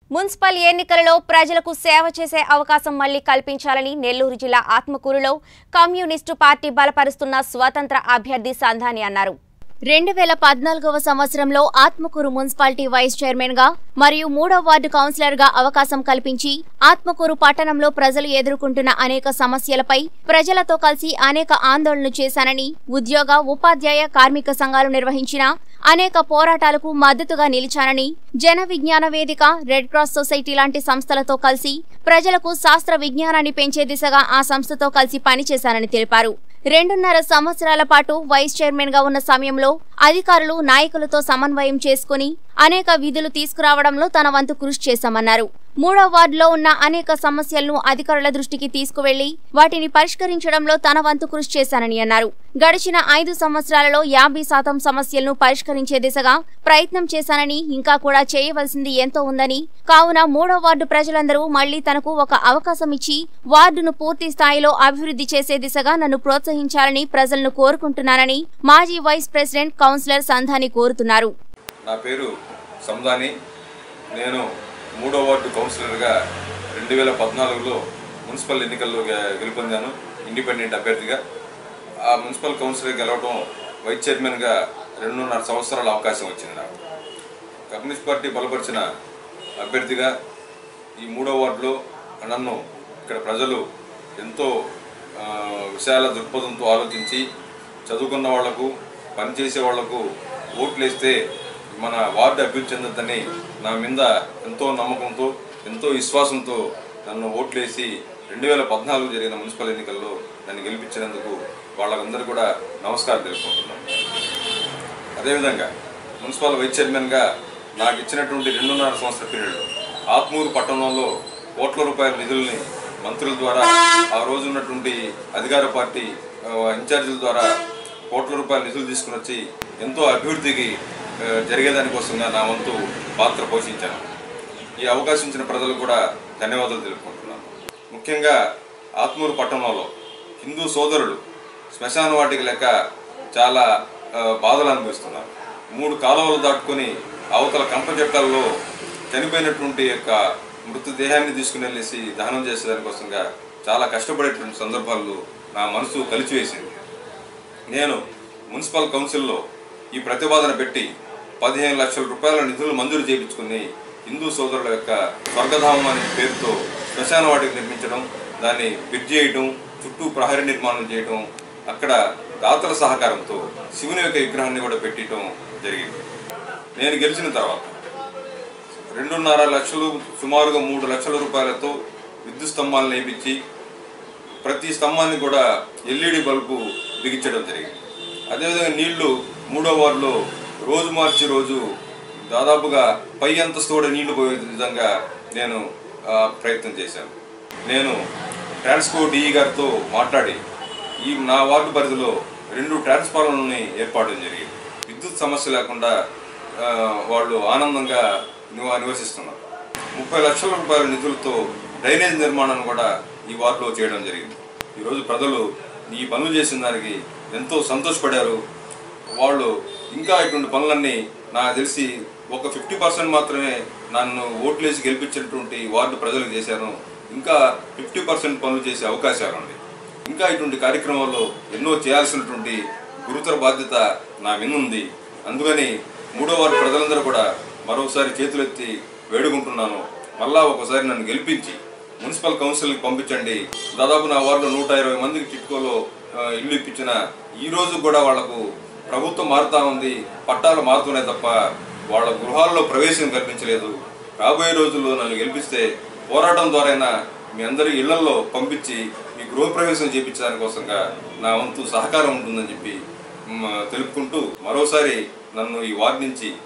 municipal ఎన్నికలలో ప్రజలకు సేవ చేసే అవకాశం మళ్లీ కల్పించాలని నెల్లూరు జిల్లా ఆత్మకూరులో కమ్యూనిస్టు పార్టీ బలపరుస్తున్న స్వతంత్ర అభ్యర్థి సంధాని అన్నారు రెండు వేల పద్నాలుగవ సంవత్సరంలో ఆత్మకూరు మున్సిపాలిటీ వైస్ చైర్మన్ గా మరియు మూడో వార్డు కౌన్సిలర్ గా అవకాశం కల్పించి ఆత్మకూరు పట్టణంలో ప్రజలు ఎదుర్కొంటున్న అనేక సమస్యలపై ప్రజలతో కలిసి అనేక ఆందోళనలు చేశానని ఉద్యోగ ఉపాధ్యాయ కార్మిక సంఘాలు నిర్వహించిన అనేక పోరాటాలకు మద్దతుగా నిలిచానని జన విజ్ఞాన వేదిక రెడ్ క్రాస్ సొసైటీ లాంటి సంస్థలతో కలిసి ప్రజలకు శాస్త్ర విజ్ఞానాన్ని పెంచే దిశగా ఆ సంస్థతో కలిసి పనిచేశానని తెలిపారు రెండున్నర సంవత్సరాల పాటు వైస్ చైర్మన్ గా ఉన్న సమయంలో అధికారులు నాయకులతో సమన్వయం చేసుకుని అనేక విధులు తీసుకురావడంలో తన వంతు కృషి చేశామన్నారు మూడో వార్డులో ఉన్న అనేక సమస్యలను అధికారుల దృష్టికి తీసుకువెళ్లి వాటిని పరిష్కరించడంలో తన వంతు కృషి చేశానని అన్నారు గడిచిన ఐదు సంవత్సరాలలో యాభై శాతం సమస్యలను పరిష్కరించే దిశగా ప్రయత్నం చేశానని ఇంకా కూడా చేయవలసింది ఎంతో ఉందని కావున మూడో వార్డు ప్రజలందరూ మళ్లీ తనకు ఒక అవకాశం ఇచ్చి వార్డును పూర్తి స్థాయిలో అభివృద్ధి చేసే దిశగా నన్ను ప్రోత్సహించాలని ప్రజలను కోరుకుంటున్నానని మాజీ వైస్ ప్రెసిడెంట్ కౌన్సిలర్ సంధాని కోరుతున్నారు నా పేరు సందాని నేను మూడో వార్డు కౌన్సిలర్గా రెండు వేల పద్నాలుగులో మున్సిపల్ ఎన్నికల్లో గె- గెలుపొందాను ఇండిపెండెంట్ అభ్యర్థిగా ఆ మున్సిపల్ కౌన్సిలర్ గెలవడం వైస్ చైర్మన్గా రెండున్నర సంవత్సరాల అవకాశం వచ్చింది నాకు కమ్యూనిస్ట్ పార్టీ బలపరిచిన అభ్యర్థిగా ఈ మూడో వార్డులో నన్ను ఇక్కడ ప్రజలు ఎంతో ఆ, విశాల దృక్పథంతో ఆలోచించి చదువుకున్న వాళ్లకు పనిచేసే వాళ్లకు ఓట్లు వేస్తే మన వార్డు అభివృద్ధి చెందొద్దని నా మీద ఎంతో నమ్మకంతో ఎంతో విశ్వాసంతో నన్ను ఓట్లేసి రెండు వేల పద్నాలుగు జరిగిన మున్సిపల్ ఎన్నికల్లో నన్ను గెలిపించినందుకు వాళ్ళందరూ కూడా నమస్కారం తెలుపుకుంటున్నాను అదేవిధంగా మున్సిపల్ వైస్ చైర్మన్గా నాకు ఇచ్చినటువంటి రెండున్నర సంవత్సర పీరియడ్లో ఆత్మూరు పట్టణంలో కోట్ల రూపాయల నిధుల్ని మంత్రుల ద్వారా ఆ రోజు ఉన్నటువంటి అధికార పార్టీ ఆ, ఇన్ఛార్జీల ద్వారా కోట్ల రూపాయల నిధులు తీసుకుని వచ్చి ఎంతో అభివృద్ధికి ఆ, జరిగేదానికోసంగా నా వంతు పాత్ర పోషించాను ఈ అవకాశం ఇచ్చిన ప్రజలకు కూడా ధన్యవాదాలు తెలుపుకుంటున్నాను ముఖ్యంగా ఆత్మూరు పట్టణంలో హిందూ సోదరులు శ్మశాన వాటికి లెక్క చాలా ఆ, బాధలు అనుభవిస్తున్నారు మూడు కాలువలు దాటుకొని అవతల కంప చెట్టాల్లో చనిపోయినటువంటి యొక్క మృతదేహాన్ని తీసుకుని వెళ్ళేసి దహనం చేసేదానికోసంగా చాలా కష్టపడేటువంటి సందర్భాలు నా మనసు కలిచివేసింది నేను మున్సిపల్ కౌన్సిల్లో ఈ ప్రతిపాదన పెట్టి పదిహేను లక్షల రూపాయల నిధులు మంజూరు చేయించుకుని హిందూ సోదరుల యొక్క స్వర్గధామం అనే పేరుతో శ్మశాన వాటికి నిర్మించడం దాన్ని బ్రిడ్జ్ చేయడం చుట్టూ ప్రహరీ నిర్మాణం చేయడం అక్కడ దాతల సహకారంతో శివుని యొక్క విగ్రహాన్ని కూడా పెట్టడం జరిగింది నేను గెలిచిన తర్వాత రెండున్నర లక్షలు సుమారుగా మూడు లక్షల రూపాయలతో విద్యుత్ స్తంభాలను వేయించి ప్రతి స్తంభాన్ని కూడా ఎల్ఈడి బల్బు బిగించడం జరిగింది అదేవిధంగా నీళ్లు మూడో వార్డులో రోజు మార్చి రోజు దాదాపుగా పై అంతస్తు కూడా నీళ్లు పోయే విధంగా నేను ఆ, ప్రయత్నం చేశాను నేను ట్రాన్స్కో డిఈ గారితో మాట్లాడి ఈ నా వార్డు పరిధిలో రెండు ట్రాన్స్ఫార్మర్లని ఏర్పాటు జరిగింది విద్యుత్ సమస్య లేకుండా ఆ, వాళ్ళు ఆనందంగా నివ- నివసిస్తున్నారు ముప్పై లక్షల రూపాయల నిధులతో డ్రైనేజ్ నిర్మాణం కూడా ఈ వార్డులో చేయడం జరిగింది ఈరోజు ప్రజలు ఈ పనులు చేసిన దానికి ఎంతో సంతోషపడారు వాళ్ళు ఇంకా ఇటువంటి పనులన్నీ నాకు తెలిసి ఒక ఫిఫ్టీ పర్సెంట్ మాత్రమే నన్ను ఓట్లేసి గెలిపించినటువంటి వార్డు ప్రజలకు చేశాను ఇంకా ఫిఫ్టీ పర్సెంట్ పనులు చేసే అవకాశాలు ఉన్నాయి ఇంకా ఇటువంటి కార్యక్రమాల్లో ఎన్నో చేయాల్సినటువంటి గురుతర బాధ్యత నా మీద ఉంది అందుకని మూడో వార్డు ప్రజలందరూ కూడా మరోసారి చేతులెత్తి వేడుకుంటున్నాను మళ్ళా ఒకసారి నన్ను గెలిపించి మున్సిపల్ కౌన్సిల్కి పంపించండి దాదాపు నా వార్డులో నూట ఇరవై మందికి టిట్కోలో ఆ, ఇల్లు ఇప్పించిన ఈ రోజు కూడా వాళ్లకు ప్రభుత్వం మారుతా ఉంది పట్టాలు మారుతున్నాయి తప్ప వాళ్ళ గృహాల్లో ప్రవేశం కల్పించలేదు రాబోయే రోజుల్లో నన్ను గెలిపిస్తే పోరాటం ద్వారైనా మీ అందరి ఇళ్లలో పంపించి మీ గృహప్రవేశం చేయించడానికి కోసంగా నా వంతు సహకారం ఉంటుందని చెప్పి మ్, తెలుపుకుంటూ మరోసారి నన్ను ఈ వార్డు నుంచి